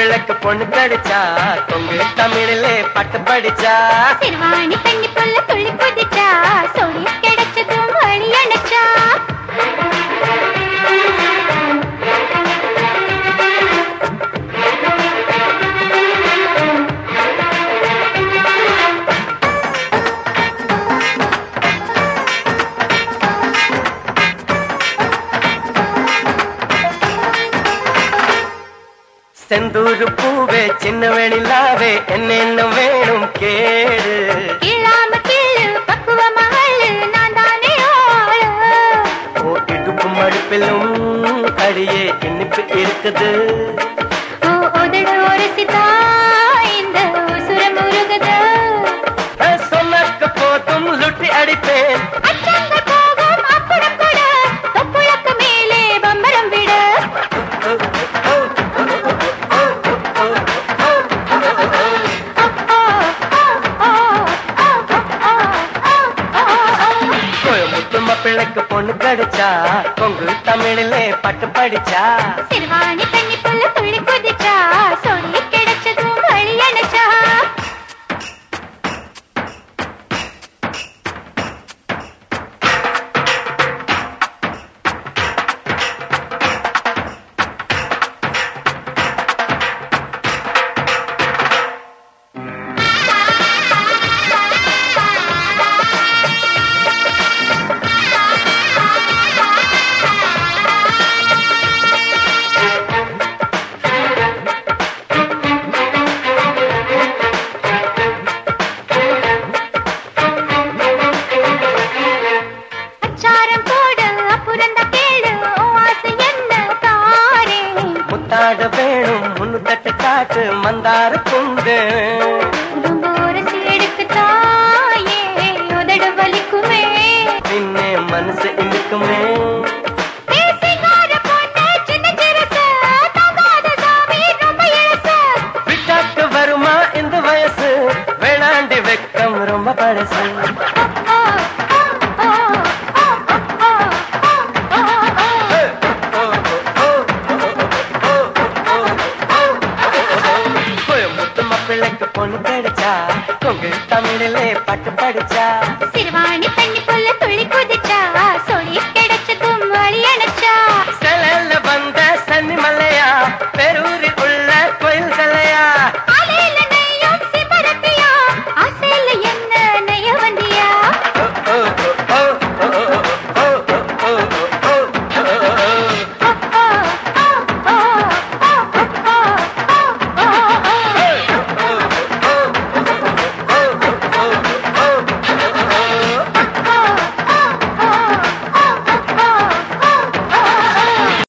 மாப்பிள்ளைக்கு பொண்ணு கிடைச்சா கொங்கு தமிழிலே பட்டு படிச்சா சிறுவாணி தண்ணி புல்ல துள்ளி குதிச்சா சொல்லி கிடைச்சதும் வழி அணைச்சா செந்தூரு பூவே சின்ன வெணிலாவே என்னென்ன வேணும் கேடு கிள்ளாம கிள்ளு பக்குவ மகளு நான் தானே ஆளு ஓ இடுப்பு மடுப்பிலும் அடியே இனிப்பு இருக்குது ஓ உதடு உரசிதா இந்த உசுரம் உருகுது நான் சொன்னக்கு போதும் லுட்டி அடிப்பேன் அச்சங்கள் போகும் அப்புறம் கூட தொப்புளுக்கு மேலே பம்பரம் விடு கோயமுத்து மாப்பிள்ளைக்கு பொண்ணு கிடைச்சா கொங்கு தமிழிலே பட்டு படிச்சா சிறுவாணி தண்ணி புல்ல துள்ளி குதிச்சா சொல்லி கிடைச்சதும் வழி அணைச்சா அச்சாரம் போடு அப்புறம் தான் கேளு உன் ஆசை என்ன தாரே முத்தாட வேணும் முன்னு தட்டு காட்டு மந்தார குண்டு ரொம்ப உரசி எடுக்கு தாயே உதடு வலிக்குமே பின்னே மனசு இழுக்குமே பேசிக்கார பொண்ணு சின்ன சிறுசு தகாத சாமி ரொம்ப இழுசு விட்டாக்கு வருமா இந்த வயசு வேளாண்டி வெக்கம் ரொம்ப பழசு ஓ, ஓ, ஓ, ஓ, ஓ, ஓ, ஓ, ஓ. கோயம்புத்து மாப்பிள்ளைக்கு பொண்ணு கிடைச்சா கொங்கு தமிழிலே பட்டு படிச்சா சிறுவாணி தண்ணி புல்ல துள்ளி குதிச்சா